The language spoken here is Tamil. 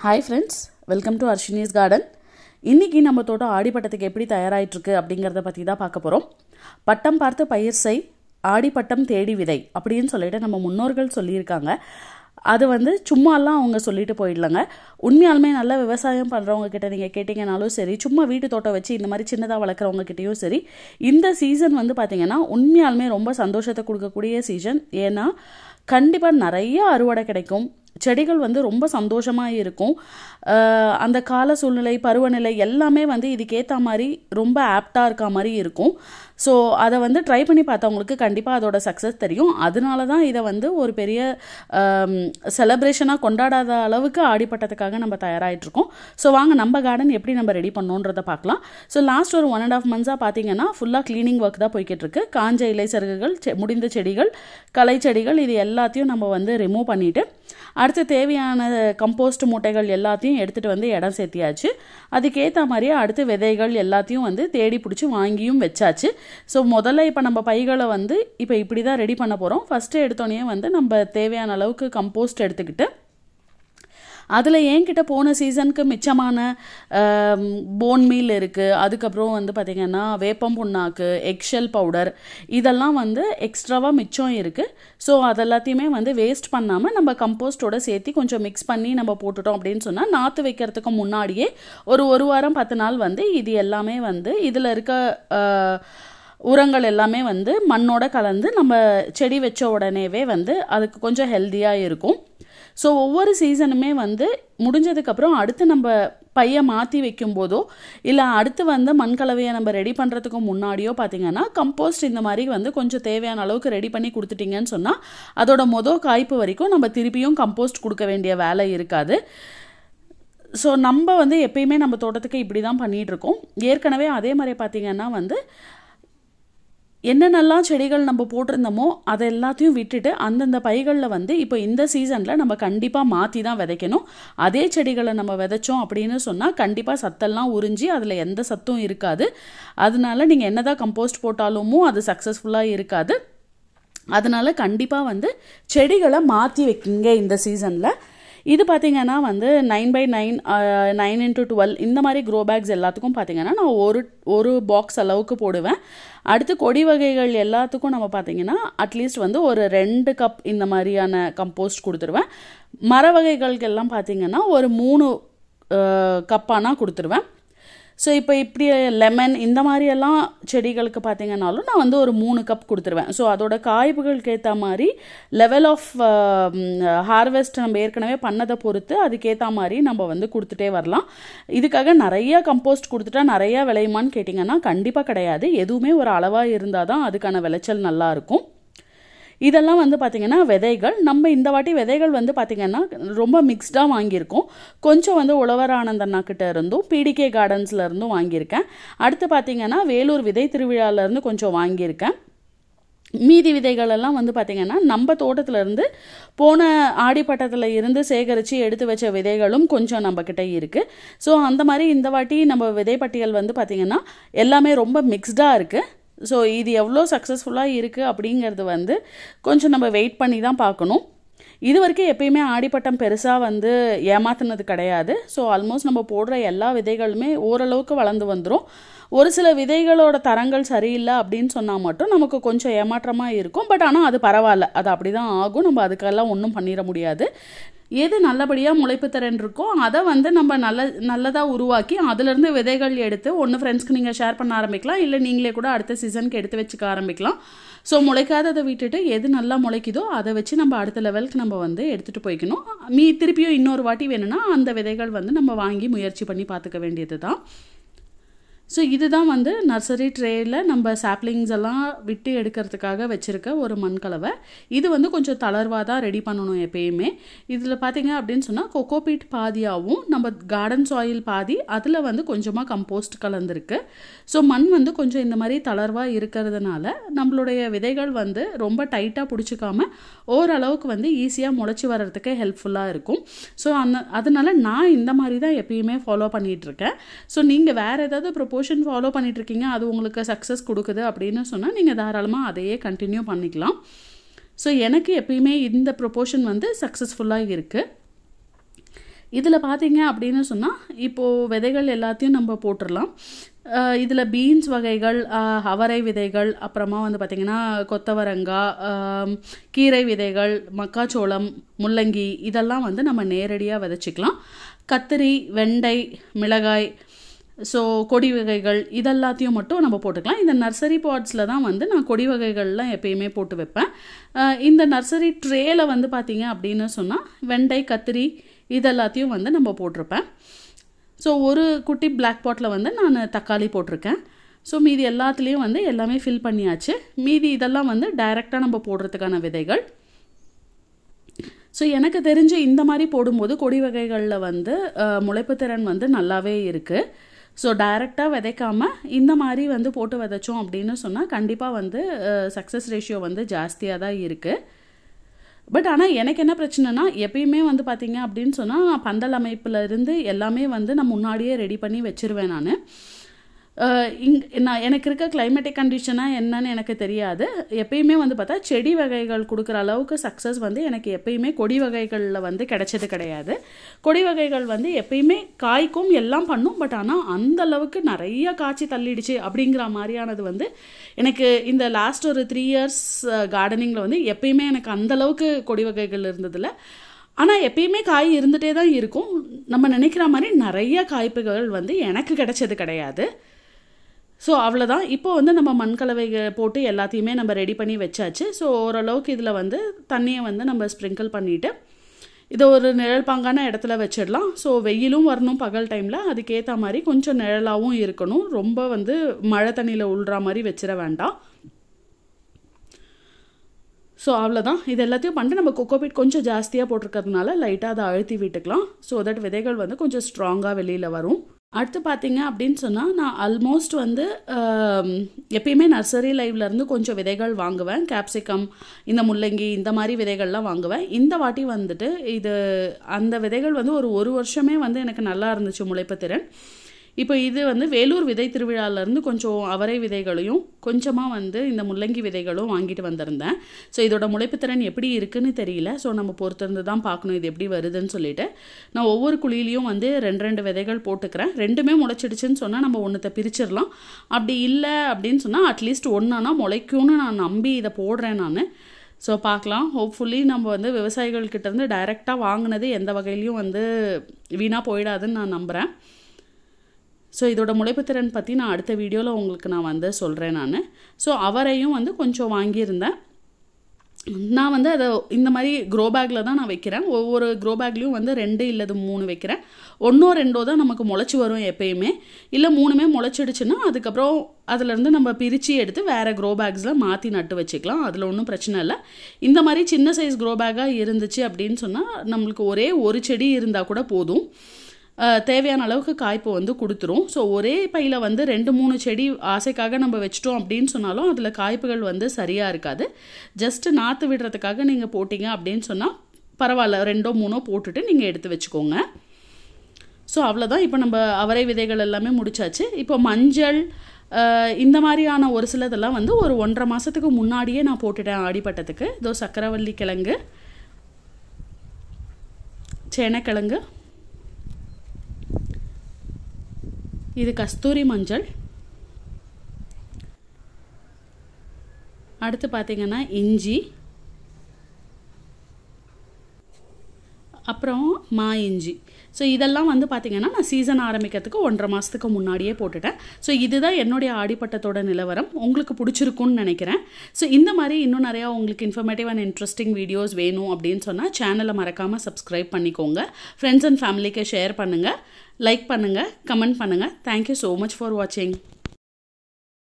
hi friends welcome to Arshini's garden இன்றைக்கி நம்ம தோட்டம் ஆடிப்பட்டத்துக்கு எப்படி தயாராகிட்டுருக்கு அப்படிங்கிறத பற்றி தான் பார்க்க போகிறோம் பட்டம் பார்த்து பயிர் செய் ஆடிப்பட்டம் தேடி விதை அப்படின்னு சொல்லிட்டு நம்ம முன்னோர்கள் சொல்லியிருக்காங்க அது வந்து சும்மாலாம் அவங்க சொல்லிட்டு போயிடலங்க உண்மையாலுமே நல்ல விவசாயம் பண்ணுறவங்க கிட்ட நீங்கள் கேட்டிங்கனாலும் சரி சும்மா வீட்டு தோட்டம் வச்சு இந்த மாதிரி சின்னதாக வளர்க்குறவங்க கிட்டேயும் சரி இந்த சீசன் வந்து பார்த்திங்கன்னா உண்மையாலுமே ரொம்ப சந்தோஷத்தை கொடுக்கக்கூடிய சீசன் ஏன்னா கண்டிப்பாக நிறைய அறுவடை கிடைக்கும் செடிகள் வந்து ரொம்ப சந்தோஷமாக இருக்கும் அஹ் அந்த கால சூழ்நிலை பருவநிலை எல்லாமே வந்து இதுக்கேற்ற மாதிரி ரொம்ப ஆப்டாக இருக்க மாதிரி இருக்கும் ஸோ அதை வந்து ட்ரை பண்ணி பார்த்தவங்களுக்கு கண்டிப்பாக அதோட சக்ஸஸ் தெரியும் அதனால தான் இதை வந்து ஒரு பெரிய செலப்ரேஷனாக கொண்டாடாத அளவுக்கு ஆடிப்பட்டத்துக்காக நம்ம தயாராகிட்ருக்கோம் ஸோ வாங்க நம்ம கார்டன் எப்படி நம்ம ரெடி பண்ணோன்றதை பார்க்கலாம் ஸோ லாஸ்ட் ஒரு ஒன் அண்ட் ஆஃப் மந்த்ஸாக பார்த்தீங்கன்னா ஃபுல்லாக க்ளீனிங் ஒர்க் தான் போய்கிட்டு இருக்கு காஞ்ச இலை சருகுகள் செ- முடிந்த செடிகள் களை செடிகள் இது எல்லாத்தையும் நம்ம வந்து ரிமூவ் பண்ணிவிட்டு அடுத்து தேவையான கம்போஸ்ட் மூட்டைகள் எல்லாத்தையும் எடுத்துகிட்டு வந்து இடம் சேர்த்தியாச்சு அதுக்கேற்ற மாதிரியே அடுத்து விதைகள் எல்லாத்தையும் வந்து தேடி பிடிச்சி வாங்கியும் வச்சாச்சு ஸோ முதல்ல இப்போ நம்ம பைகளை வந்து இப்போ இப்படி தான் ரெடி பண்ண போகிறோம் ஃபஸ்ட்டு எடுத்தோடனே வந்து நம்ம தேவையான அளவுக்கு கம்போஸ்ட் எடுத்துக்கிட்டு அதில் என்கிட்ட போன சீசனுக்கு மிச்சமான போன் மீல் இருக்குது அதுக்கப்புறம் வந்து பார்த்திங்கன்னா வேப்பம் புண்ணாக்கு எக்ஷெல் பவுடர் இதெல்லாம் வந்து எக்ஸ்ட்ராவாக மிச்சம் இருக்குது ஸோ அதெல்லாத்தையுமே வந்து வேஸ்ட் பண்ணாமல் நம்ம கம்போஸ்டோட சேர்த்து கொஞ்சம் மிக்ஸ் பண்ணி நம்ம போட்டுட்டோம் அப்படின்னு சொன்னால் நாற்று வைக்கிறதுக்கு முன்னாடியே ஒரு ஒரு வாரம் பத்து நாள் வந்து இது எல்லாமே வந்து இதில் இருக்க அஹ், உரங்கள் எல்லாமே வந்து மண்ணோட கலந்து நம்ம செடி வச்ச உடனேவே வந்து அதுக்கு கொஞ்சம் ஹெல்த்தியாக இருக்கும் ஸோ ஒவ்வொரு சீசனுமே வந்து முடிஞ்சதுக்கப்புறம் அடுத்து நம்ம பையை மாற்றி வைக்கும்போதோ இல்லை அடுத்து வந்து மண் கலவையை நம்ம ரெடி பண்ணுறதுக்கு முன்னாடியோ பார்த்தீங்கன்னா கம்போஸ்ட் இந்த மாதிரி வந்து கொஞ்சம் தேவையான அளவுக்கு ரெடி பண்ணி கொடுத்துட்டீங்கன்னு சொன்னால் அதோட மொதல் காய்ப்பு வரைக்கும் நம்ம திருப்பியும் கம்போஸ்ட் கொடுக்க வேண்டிய வேலை இருக்காது ஸோ நம்ம வந்து எப்பயுமே நம்ம தோட்டத்துக்கு இப்படி தான் பண்ணிகிட்டு இருக்கோம் ஏற்கனவே அதே மாதிரி பார்த்தீங்கன்னா வந்து என்னென்னலாம் செடிகள் நம்ம போட்டிருந்தோமோ அதை எல்லாத்தையும் விட்டுட்டு அந்தந்த பைகளில் வந்து இப்போ இந்த சீசனில் நம்ம கண்டிப்பாக மாற்றி தான் விதைக்கணும் அதே செடிகளை நம்ம விதைச்சோம் அப்படின்னு சொன்னால் கண்டிப்பாக சத்தெல்லாம் உறிஞ்சி அதில் எந்த சத்தும் இருக்காது அதனால நீங்கள் என்னதான் கம்போஸ்ட் போட்டாலுமோ அது சக்ஸஸ்ஃபுல்லாக இருக்காது அதனால கண்டிப்பாக வந்து செடிகளை மாற்றி வைக்கிங்க இந்த சீசனில் இது பார்த்தீங்கன்னா வந்து nine by nine nine into twelve இந்த மாதிரி க்ரோ பேக்ஸ் எல்லாத்துக்கும் பார்த்தீங்கன்னா நான் ஒரு ஒரு பாக்ஸ் அளவுக்கு போடுவேன் அடுத்து கொடி வகைகள் எல்லாத்துக்கும் நம்ம பார்த்தீங்கன்னா அட்லீஸ்ட் வந்து ஒரு ரெண்டு கப் இந்த மாதிரியான கம்போஸ்ட் கொடுத்துருவேன் மர வகைகளுக்கு எல்லாம் பார்த்தீங்கன்னா ஒரு மூணு கப்பானா கொடுத்துருவேன் ஸோ இப்போ இப்படி லெமன் இந்த மாதிரியெல்லாம் செடிகளுக்கு பார்த்தீங்கன்னாலும் நான் வந்து ஒரு மூணு கப் கொடுத்துருவேன் ஸோ அதோட காய்ப்புகளுக்கு ஏற்ற மாதிரி லெவல் ஆஃப் ஹார்வெஸ்ட் நம்ம ஏற்கனவே பண்ணதை பொறுத்து அதுக்கேற்ற மாதிரி நம்ம வந்து கொடுத்துட்டே வரலாம் இதுக்காக நிறைய கம்போஸ்ட் கொடுத்துட்டா நிறைய விளையுமான்னு கேட்டிங்கன்னா கண்டிப்பாக கிடையாது எதுவுமே ஒரு அளவாக இருந்தால் தான் அதுக்கான விளைச்சல் நல்லா இருக்கும் இதெல்லாம் வந்து பார்த்திங்கன்னா விதைகள் நம்ம இந்த வாட்டி விதைகள் வந்து பார்த்திங்கன்னா ரொம்ப மிக்ஸ்டாக வாங்கியிருக்கோம் கொஞ்சம் வந்து உழவர் ஆனந்தண்ணா கிட்ட இருந்தும் பிடிகே கார்டன்ஸ்ல இருந்தும் வாங்கியிருக்கேன் அடுத்து பார்த்திங்கன்னா வேலூர் விதை திருவிழால இருந்து கொஞ்சம் வாங்கியிருக்கேன் மீதி விதைகள் எல்லாம் வந்து பார்த்திங்கன்னா நம்ம தோட்டத்துல இருந்து போன ஆடிப்பட்டத்தில் இருந்து சேகரித்து எடுத்து வச்ச விதைகளும் கொஞ்சம் நம்ம கிட்ட இருக்குது ஸோ அந்த மாதிரி இந்த வாட்டி நம்ம விதைப்பட்டியல் வந்து பார்த்திங்கன்னா எல்லாமே ரொம்ப மிக்ஸ்டாக இருக்குது ஸோ இது எவ்வளோ சக்ஸஸ்ஃபுல்லாக இருக்குது அப்படிங்கிறது வந்து கொஞ்சம் நம்ம வெயிட் பண்ணி தான் பார்க்கணும் இது வரைக்கும் எப்பயுமே ஆடிப்பட்டம் பெருசாக வந்து ஏமாத்துனது கிடையாது ஸோ ஆல்மோஸ்ட் நம்ம போடுற எல்லா விதைகளுமே ஓரளவுக்கு வளர்ந்து வந்துடும் ஒரு சில விதைகளோட தரங்கள் சரியில்லை அப்படின்னு சொன்னால் மட்டும் நமக்கு கொஞ்சம் ஏமாற்றமாக இருக்கும் பட் ஆனால் அது பரவாயில்ல அது அப்படி தான் ஆகும் நம்ம அதுக்கெல்லாம் ஒன்றும் பண்ணிட முடியாது எது நல்லபடியாக முளைப்பு திறன் இருக்கோ அதை வந்து நம்ம நல்ல நல்லதாக உருவாக்கி அதுலேருந்து விதைகள் எடுத்து ஒன்று ஃப்ரெண்ட்ஸ்க்கு நீங்கள் ஷேர் பண்ண ஆரம்பிக்கலாம் இல்லை நீங்களே கூட அடுத்த சீசனுக்கு எடுத்து வச்சுக்க ஆரம்பிக்கலாம் ஸோ முளைக்காததை விட்டுட்டு எது நல்லா முளைக்குதோ அதை வச்சு நம்ம அடுத்த லெவலுக்கு நம்ம வந்து எடுத்துகிட்டு போய்க்கணும் மீ திருப்பியும் இன்னொரு வாட்டி வேணும்னா அந்த விதைகள் வந்து நம்ம வாங்கி முயற்சி பண்ணி பார்த்துக்க வேண்டியது தான் ஸோ இதுதான் வந்து நர்சரி ட்ரேயில் நம்ம சாப்லிங்ஸ் எல்லாம் விட்டு எடுக்கிறதுக்காக வச்சுருக்க ஒரு மண்கலவை இது வந்து கொஞ்சம் தளர்வாக தான் ரெடி பண்ணணும் எப்பயுமே இதில் பார்த்தீங்க அப்படின்னு சொன்னால் கொக்கோபீட் பாதியாகவும் நம்ம கார்டன் சாயில் பாதி அதில் வந்து கொஞ்சமாக கம்போஸ்ட் கலந்துருக்கு ஸோ மண் வந்து கொஞ்சம் இந்த மாதிரி தளர்வாக இருக்கிறதுனால நம்மளுடைய விதைகள் வந்து ரொம்ப டைட்டாக பிடிச்சிக்காம ஓரளவுக்கு வந்து ஈஸியாக முளைச்சி வர்றதுக்கு ஹெல்ப்ஃபுல்லாக இருக்கும் ஸோ அந்த அதனால நான் இந்த மாதிரி தான் எப்பயுமே ஃபாலோ பண்ணிகிட்ருக்கேன் ஸோ நீங்கள் வேறு ஏதாவது ப்ரொப்போஷன் ஃபாலோ பண்ணிகிட்ருக்கீங்க அது உங்களுக்கு சக்ஸஸ் கொடுக்குது அப்படின்னு சொன்னால் நீங்கள் தாராளமாக அதையே கண்டினியூ பண்ணிக்கலாம் ஸோ எனக்கு எப்பயுமே இந்த ப்ரொப்போஷன் வந்து சக்ஸஸ்ஃபுல்லாக இருக்குது இதில் பார்த்தீங்க அப்படின்னு சொன்னால் இப்போது விதைகள் எல்லாத்தையும் நம்ம போட்டுடலாம் இதில் பீன்ஸ் வகைகள் அஹ், அவரை விதைகள் அப்புறமா வந்து பார்த்திங்கன்னா கொத்தவரங்காய் ஆம், கீரை விதைகள் மக்காச்சோளம் முள்ளங்கி இதெல்லாம் வந்து நம்ம நேரடியாக விதைச்சிக்கலாம் கத்திரி வெண்டை மிளகாய் ஸோ கொடி வகைகள் இதெல்லாத்தையும் மட்டும் நம்ம போட்டுக்கலாம் இந்த நர்சரி பாட்ஸில் தான் வந்து நான் கொடி வகைகள்லாம் எப்பயுமே போட்டு வைப்பேன் அஹ் இந்த நர்சரி ட்ரேல வந்து பார்த்தீங்க அப்படின்னு சொன்னால் வெண்டை கத்திரி இதெல்லாத்தையும் வந்து நம்ம போட்டிருப்பேன் ஸோ ஒரு குட்டி பிளாக் பாட்டில் வந்து நான் தக்காளி போட்டிருக்கேன் ஸோ மீதி எல்லாத்துலேயும் வந்து எல்லாமே ஃபில் பண்ணியாச்சு மீதி இதெல்லாம் வந்து டைரெக்டாக நம்ம போடுறதுக்கான விதைகள் ஸோ எனக்கு தெரிஞ்சு இந்த மாதிரி போடும்போது கொடி வகைகளில் வந்து அஹ், முளைப்பு திறன் வந்து நல்லாவே இருக்குது ஸோ டைரெக்டாக விதைக்காம இந்த மாதிரி வந்து போட்டு விதைச்சோம் அப்படின்னு சொன்னால் கண்டிப்பாக வந்து சக்ஸஸ் ரேஷியோ வந்து ஜாஸ்தியாக தான் இருக்குது பட் ஆனால் எனக்கு என்ன பிரச்சனைனா எப்பயுமே வந்து பார்த்தீங்க அப்படின்னு சொன்னால் பந்தல் அமைப்புல இருந்து எல்லாமே வந்து நான் முன்னாடியே ரெடி பண்ணி வச்சிருவேன் நான் இங் நான் எனக்கு இருக்க கிளைமேட்டிக் கண்டிஷனாக என்னன்னு எனக்கு தெரியாது எப்பயுமே வந்து பார்த்தா செடி வகைகள் கொடுக்குற அளவுக்கு சக்ஸஸ் வந்து எனக்கு எப்பயுமே கொடி வகைகளில் வந்து கிடைச்சது கிடையாது கொடி வகைகள் வந்து எப்பயுமே காய்க்கும் எல்லாம் பண்ணும் பட் ஆனால் அந்த அளவுக்கு நிறைய காய்ச்சி தள்ளிடுச்சு அப்படிங்கிற மாதிரியானது வந்து எனக்கு இந்த லாஸ்ட் ஒரு த்ரீ இயர்ஸ் கார்டனிங்கில் வந்து எப்பயுமே எனக்கு அந்த அளவுக்கு கொடி வகைகள் இருந்ததில்ல ஆனால் எப்பயுமே காய் இருந்துகிட்டே தான் இருக்கும் நம்ம நினைக்கிற மாதிரி நிறைய காய்ப்புகள் வந்து எனக்கு கிடைச்சது கிடையாது ஸோ அவ்வளோதான் இப்போ வந்து நம்ம மண்கலவை போட்டு எல்லாத்தையுமே நம்ம ரெடி பண்ணி வச்சாச்சு ஸோ ஓரளவுக்கு இதில் வந்து தண்ணியை வந்து நம்ம ஸ்ப்ரிங்கிள் பண்ணிவிட்டு இதை ஒரு நிழல் பாங்கான இடத்துல வச்சிடலாம் ஸோ வெயிலும் வரணும் பகல் டைமில் அதுக்கேற்ற மாதிரி கொஞ்சம் நிழலாகவும் இருக்கணும் ரொம்ப வந்து மழை தண்ணியில் உள்ற மாதிரி வச்சிட வேண்டாம் ஸோ அவ்வளோதான் இது எல்லாத்தையும் பண்ணிட்டு நம்ம கொக்கோபீட் கொஞ்சம் ஜாஸ்தியாக போட்டிருக்கிறதுனால லைட்டாக அதை அழுத்தி விட்டுக்கலாம் ஸோ தட் விதைகள் வந்து கொஞ்சம் ஸ்ட்ராங்காக வெளியில் வரும் அடுத்து பார்த்தீங்க அப்படின்னு சொன்னால் நான் ஆல்மோஸ்ட் வந்து ஆம், எப்பயுமே நர்சரி லைவ்லேருந்து கொஞ்சம் விதைகள் வாங்குவேன் கேப்சிகம் இந்த முள்ளங்கி இந்த மாதிரி விதைகள்லாம் வாங்குவேன் இந்த வாட்டி வந்துட்டு இது அந்த விதைகள் வந்து ஒரு ஒரு வருஷமே வந்து எனக்கு நல்லா இருந்துச்சு முளைப்பு திறன் இப்போ இது வந்து வேலூர் விதை திருவிழாலேருந்து கொஞ்சம் அவரை விதைகளையும் கொஞ்சமாக வந்து இந்த முள்ளங்கி விதைகளும் வாங்கிட்டு வந்திருந்தேன் ஸோ இதோட முளைப்புத்திறன் எப்படி இருக்குன்னு தெரியல ஸோ நம்ம பொறுத்திருந்து தான் பார்க்கணும் இது எப்படி வருதுன்னு சொல்லிட்டு நான் ஒவ்வொரு குழியிலையும் வந்து ரெண்டு ரெண்டு விதைகள் போட்டுக்கிறேன் ரெண்டுமே முளைச்சிடுச்சுன்னு சொன்னால் நம்ம ஒன்றத்தை பிரிச்சிடலாம் அப்படி இல்லை அப்படின்னு சொன்னால் அட்லீஸ்ட் ஒன்றானா முளைக்கும்னு நான் நம்பி இதை போடுறேன் நான் ஸோ பார்க்கலாம் ஹோப்ஃபுல்லி நம்ம வந்து விவசாயிகள்கிட்ட இருந்து டைரெக்டாக வாங்கினது எந்த வகையிலையும் வந்து வீணாக போயிடாதுன்னு நான் நம்புகிறேன் ஸோ இதோட முளைப்புத்திறன் பற்றி நான் அடுத்த வீடியோவில் உங்களுக்கு நான் வந்து சொல்கிறேன் நான் ஸோ அவரையும் வந்து கொஞ்சம் வாங்கியிருந்தேன் நான் வந்து அதை இந்த மாதிரி க்ரோ பேக்கில் தான் நான் வைக்கிறேன் ஒவ்வொரு க்ரோ பேக்லேயும் வந்து ரெண்டு இல்லது மூணு வைக்கிறேன் ஒன்றோ ரெண்டோ தான் நமக்கு முளைச்சி வரும் எப்பயுமே இல்லை மூணுமே முளைச்சிடுச்சுன்னா அதுக்கப்புறம் அதுலேருந்து நம்ம பிரித்து எடுத்து வேறு க்ரோ பேக்ஸில் மாற்றி நட்டு வச்சுக்கலாம் அதில் ஒன்றும் பிரச்சனை இல்லை இந்த மாதிரி சின்ன சைஸ் க்ரோ பேக்காக இருந்துச்சு அப்படின்னு சொன்னால் நம்மளுக்கு ஒரே ஒரு செடி இருந்தால் கூட போதும் அஹ், தேவையான அளவுக்கு காய்ப்பு வந்து கொடுத்துரும் ஸோ ஒரே பையில் வந்து ரெண்டு மூணு செடி ஆசைக்காக நம்ம வச்சிட்டோம் அப்படின்னு சொன்னாலும் அதில் காய்ப்புகள் வந்து சரியாக இருக்காது ஜஸ்ட் நாற்று விடுறதுக்காக நீங்கள் போட்டிங்க அப்படின்னு சொன்னால் பரவாயில்ல ரெண்டோ மூணோ போட்டுட்டு நீங்கள் எடுத்து வச்சுக்கோங்க ஸோ அவ்வளோதான் இப்போ நம்ம அவரை விதைகள் எல்லாமே முடிச்சாச்சு இப்போ மஞ்சள் அஹ், இந்த மாதிரியான ஒரு சிலதெல்லாம் வந்து ஒரு ஒன்றரை மாதத்துக்கு முன்னாடியே நான் போட்டுட்டேன் ஆடிப்பட்டத்துக்கு இதோ சக்கரவள்ளி கிழங்கு சேனக்கிழங்கு இது கஸ்தூரி மஞ்சள் அடுத்து பார்த்தீங்கன்னா இஞ்சி அப்புறம் மா இஞ்சி ஸோ இதெல்லாம் வந்து பார்த்திங்கன்னா நான் சீசன் ஆரம்பிக்கிறதுக்கு ஒன்றரை மாதத்துக்கு முன்னாடியே போட்டுட்டேன் ஸோ இதுதான் என்னுடைய ஆடிப்பட்டத்தோட நிலவரம் உங்களுக்கு பிடிச்சிருக்குன்னு நினைக்கிறேன் ஸோ இந்த மாதிரி இன்னும் நிறையா உங்களுக்கு இன்ஃபர்மேட்டிவ் அண்ட் இன்ட்ரெஸ்டிங் வீடியோஸ் வேணும் அப்படின்னு சொன்னால் சேனலை மறக்காமல் சப்ஸ்கிரைப் பண்ணிக்கோங்க ஃப்ரெண்ட்ஸ் அண்ட் ஃபேமிலிக்கு ஷேர் பண்ணுங்கள் லைக் பண்ணுங்கள் கமெண்ட் பண்ணுங்கள் தேங்க்யூ ஸோ மச் ஃபார் வாட்சிங்